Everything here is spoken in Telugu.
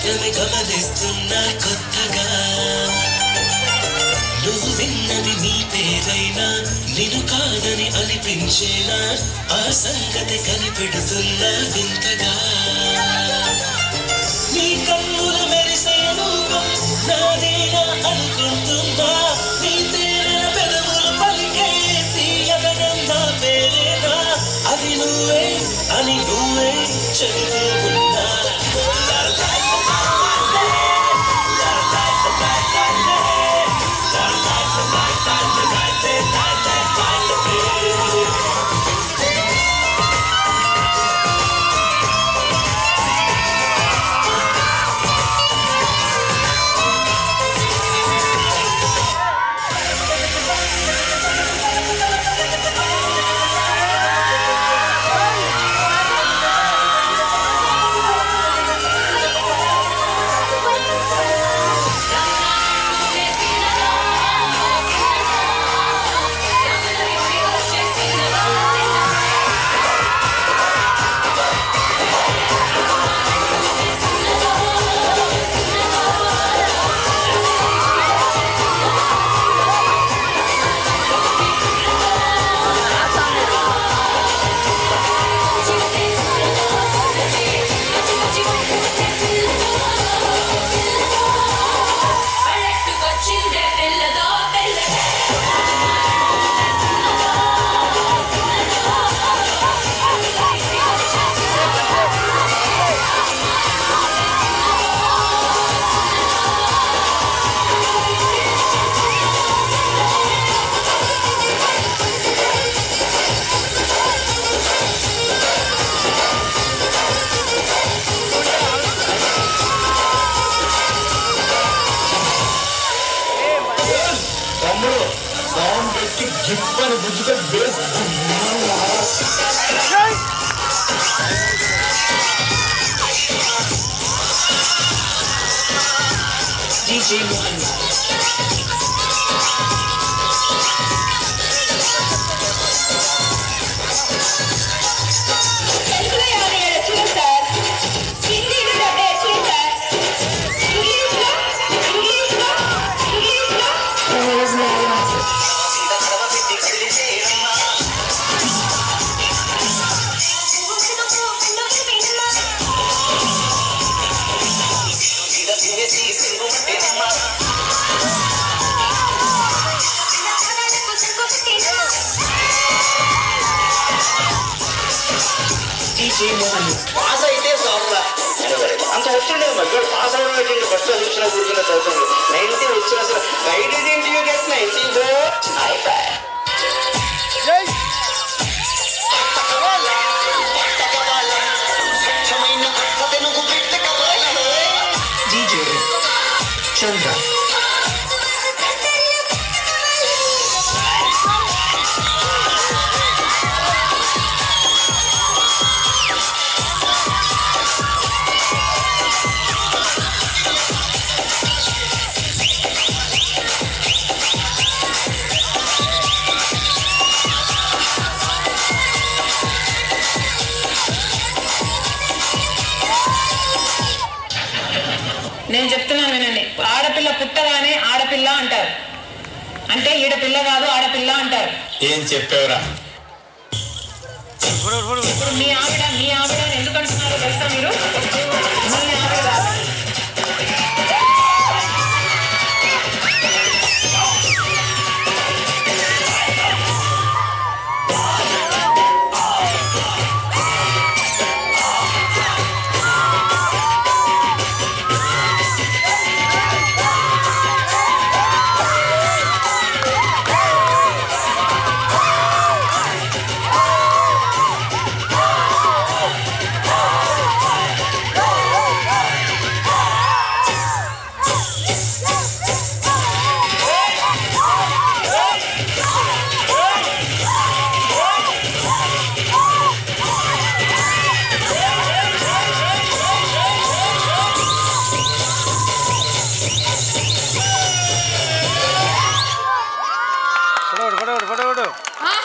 మాత్రమే గమనిస్తున్నా కొత్తగా నువ్వు విన్నది నీ పేరైనా నిన్ను కాదని అనిపించేనా ఆ సంగతి కనిపెడుతున్నా వింతగా నీ కన్నుల మెరిసే రూపం నాదేనా అనుకుంటున్నా నీ తేలిన పెదవులు పలికే తీయదనం నా పేరేనా అది నువ్వే అని నువ్వే చెబుతూ ఉన్నా పల్లెట్టుకొచ్చిందే పిల్లదో పిల్లదే తమ్ముడు సౌండ్ పెట్టి జిప్ అని గుద్దుతే బేస్ DJ Mohan. తెలుగులో యాభై ఏడు వచ్చినాయి సార్ హిందీలో డెబ్బై వచ్చినాయి సార్ ఇంగ్లీష్లో ఇంగ్లీష్లో ఇంగ్లీష్లో DJ Mohan. పాస్ అయితే సాల్రా అంత వచ్చిండేది మధ్య పాస్ అవడం ఏంటి ఫస్ట్ వచ్చిన కూర్చున్న చదువుతుంది నైన్టీ వచ్చిన అసలు గైడ్ ఏంటి you get ninety four DJ Chandra. నేను చెప్తున్నాను వినండి ఆడపిల్ల పుట్టగానే ఆడపిల్ల అంటారు అంటే ఈడపిల్ల కాదు ఆడపిల్ల అంటారు ఏం చెప్పావురా ఇప్పుడు మీ ఆవిడ మీ ఆవిడ అని ఎందుకు అంటున్నారో తెలుసా మీరు మీ ఆవిడ కాదు ఫోటో ఫోటో ఫోటో ఫోటో ఆ